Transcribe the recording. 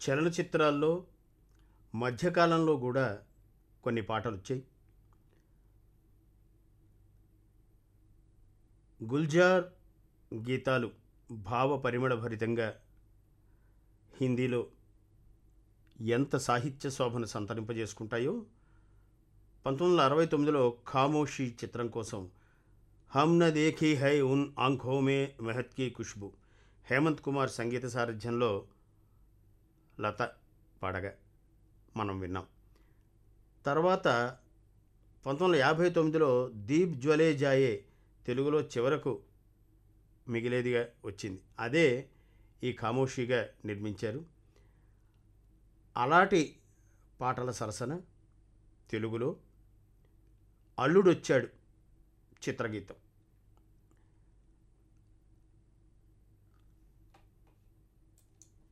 చలనచిత్రాల్లో మధ్యకాలంలో కూడా కొన్ని పాటలు వచ్చాయి గుల్జార్ గీతాలు భావ పరిమళ భరితంగా హిందీలో ఎంత సాహిత్య శోభను సంతరింపజేసుకుంటాయో పంతొమ్మిది వందల అరవై తొమ్మిదిలో ఖామోషి చిత్రం కోసం హమ్ న దేఖీ హై ఉన్ ఆంఖో మే మెహత్ కీ ఖుష్బు హేమంత్ కుమార్ సంగీత సారథ్యంలో లత పాడగా మనం విన్నాం తర్వాత పంతొమ్మిది వందల యాభై తొమ్మిదిలో దీప్ జ్వలే జాయే తెలుగులో చివరకు మిగిలేదిగా వచ్చింది అదే ఈ ఖామోషిగా నిర్మించారు అలాంటి పాటల సరసన తెలుగులో అల్లుడొచ్చాడు చిత్రగీతం